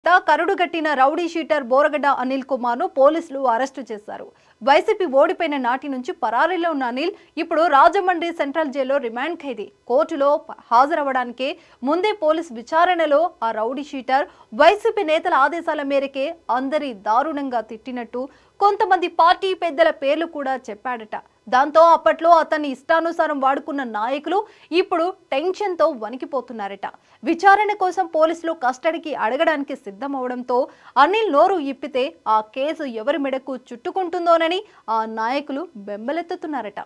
కరుడుగట్టిన rowdy sheeter Boragadda Anil Kumar ను పోలీసులు అరెస్టు చేశారు వైసీపీ ఓడిపోయిన నాటి నుంచి పరారీలో ఉన్న అనిల్ ఇప్పుడు రాజమండ్రి సెంట్రల్ జైల్లో రిమాండ్ ఖైదీ కోర్టులో ప- హాజరవ్వడానికి ముందే పోలీస్ విచారణలో ఆ రౌడీ షీటర్ వైసీపీ నేతల ఆదేశాల మేరకే అందరి దారుణంగా తిట్టినట్టు కొంతమంది పార్టీ పెద్దల పేర్లు కూడా చెప్పాడట దాంతో అప్పట్లో అతన్ని ఇష్టానుసారం వాడుకున్న నాయకులు ఇప్పుడు టెన్షన్తో వణికిపోతున్నారట విచారణ కోసం పోలీసులు కస్టడీకి అడగడానికి సిద్ధమవడంతో అనిల్ నోరు ఇప్పితే ఆ కేసు ఎవరి మెడకు చుట్టుకుంటుందోనని ఆ నాయకులు బెంబలెత్తుతున్నారట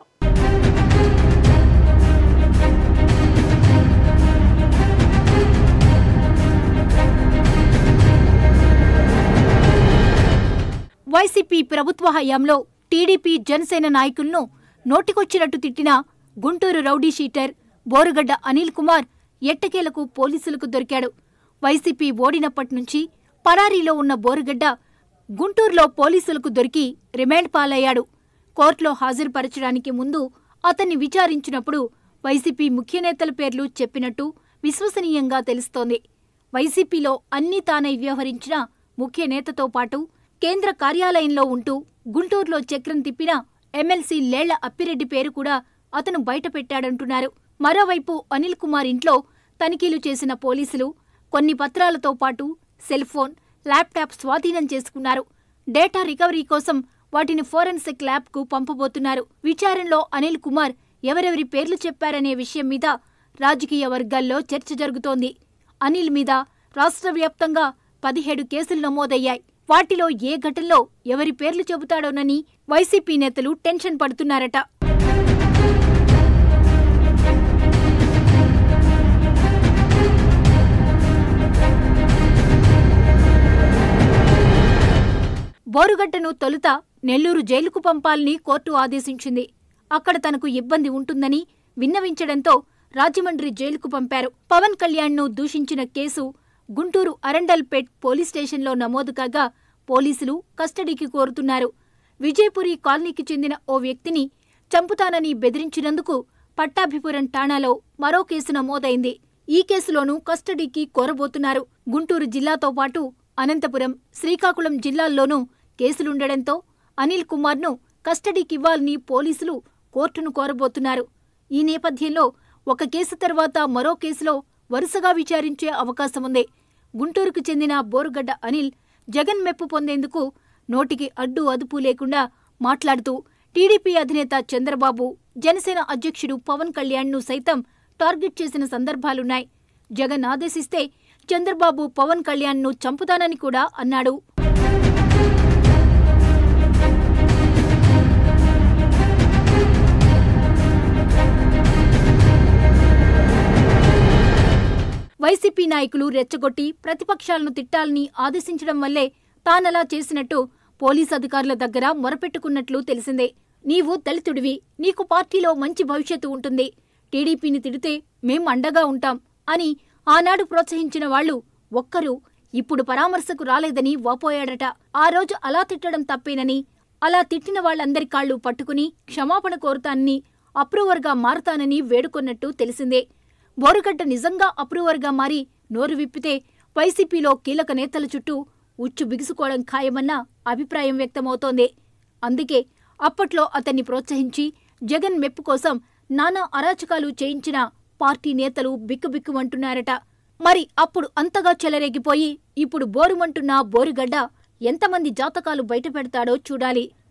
వైసీపీ ప్రభుత్వ హయాంలో టీడీపీ జనసేన నాయకులను నోటికొచ్చినట్టు తిట్టిన గుంటూరు రౌడీ షీటర్ బోరుగడ్డ అనిల్ కుమార్ ఎట్టకేలకు పోలీసులకు దొరికాడు వైసీపీ ఓడినప్పటి నుంచి పరారీలో ఉన్న బోరుగడ్డ గుంటూరులో పోలీసులకు దొరికి రిమాండ్ పాలయ్యాడు కోర్టులో హాజరుపరచడానికి ముందు అతన్ని విచారించినప్పుడు వైసీపీ ముఖ్య నేతల పేర్లు చెప్పినట్టు విశ్వసనీయంగా తెలుస్తోంది వైసీపీలో అన్నీ తానై వ్యవహరించిన ముఖ్య నేతతో పాటు కేంద్ర కార్యాలయంలో ఉంటూ గుంటూరులో చక్రం తిప్పిన ఎమ్మెల్సీ లేళ్ల అప్పిరెడ్డి పేరు కూడా అతను బయటపెట్టాడంటున్నారు మరోవైపు అనిల్ కుమార్ ఇంట్లో తనిఖీలు చేసిన పోలీసులు కొన్ని పత్రాలతో పాటు సెల్ ఫోన్ ల్యాప్టాప్ స్వాధీనం చేసుకున్నారు డేటా రికవరీ కోసం వాటిని ఫోరెన్సిక్ ల్యాబ్ కు పంపబోతున్నారు విచారణలో అనిల్ కుమార్ ఎవరెవరి పేర్లు చెప్పారనే విషయం మీద రాజకీయ వర్గాల్లో చర్చ జరుగుతోంది అనిల్ మీద రాష్ట్ర వ్యాప్తంగా పదిహేడు కేసులు నమోదయ్యాయి వాటిలో ఏ ఘటనలో ఎవరి పేర్లు చెబుతాడోనని వైసీపీ నేతలు టెన్షన్ పడుతున్నారట బోరుగడ్డను తొలుత నెల్లూరు జైలుకు పంపాలని కోర్టు ఆదేశించింది అక్కడ తనకు ఇబ్బంది ఉంటుందని విన్నవించడంతో రాజమండ్రి జైలుకు పంపారు పవన్ కళ్యాణ్ను దూషించిన కేసు గుంటూరు అరండల్పేట్ పోలీస్ స్టేషన్లో నమోదు కాగా పోలీసులు కస్టడీకి కోరుతున్నారు విజయపురి కాలనీకి చెందిన ఓ వ్యక్తిని చంపుతానని బెదిరించినందుకు పట్టాభిపురం ఠాణాలో మరో కేసు నమోదైంది ఈ కేసులోనూ కస్టడీకి కోరబోతున్నారు గుంటూరు జిల్లాతో పాటు అనంతపురం శ్రీకాకుళం జిల్లాల్లోనూ కేసులుండడంతో అనిల్ కుమార్ను కస్టడీకివ్వాలని పోలీసులు కోర్టును కోరబోతున్నారు ఈ నేపథ్యంలో ఒక కేసు తర్వాత మరో కేసులో వరుసగా విచారించే అవకాశముంది గుంటూరుకు చెందిన బోరుగడ్డ అనిల్ జగన్ మెప్పు పొందేందుకు నోటికి అడ్డు అదుపు లేకుండా మాట్లాడుతూ టీడీపీ అధినేత చంద్రబాబు జనసేన అధ్యక్షుడు పవన్ కళ్యాణ్ను సైతం టార్గెట్ చేసిన సందర్భాలున్నాయి జగన్ ఆదేశిస్తే చంద్రబాబు పవన్ కళ్యాణ్ను చంపుతానని కూడా అన్నాడు వైసీపీ నాయకులు రెచ్చగొట్టి ప్రతిపక్షాలను తిట్టాలని ఆదేశించడం వల్లే తానలా చేసినట్టు పోలీస్ అధికారుల దగ్గర మొరపెట్టుకున్నట్లు తెలిసిందే నీవు దళితుడివి నీకు పార్టీలో మంచి భవిష్యత్తు ఉంటుంది టీడీపీని తిడితే మేం అండగా ఉంటాం అని ఆనాడు ప్రోత్సహించిన వాళ్ళు ఒక్కరూ ఇప్పుడు పరామర్శకు రాలేదని వాపోయాడట ఆ రోజు అలా తిట్టడం తప్పేనని అలా తిట్టిన వాళ్ళందరి కాళ్ళు పట్టుకుని క్షమాపణ కోరుతానని అప్రూవర్గా మారతానని వేడుకొన్నట్టు తెలిసిందే బోరుగడ్డ నిజంగా అప్రూవర్గా మారి నోరు విప్పితే వైసీపీలో కీలక నేతల చుట్టూ ఉచ్చు బిగుసుకోవడం ఖాయమన్న అభిప్రాయం వ్యక్తమవుతోంది అందుకే అప్పట్లో అతన్ని ప్రోత్సహించి జగన్ మెప్పు కోసం నానా అరాచకాలు చేయించిన పార్టీ నేతలు బిక్కుబిక్కుమంటున్నారట మరి అప్పుడు అంతగా చెలరేగిపోయి ఇప్పుడు బోరుమంటున్న బోరుగడ్డ ఎంతమంది జాతకాలు బయటపెడతాడో చూడాలి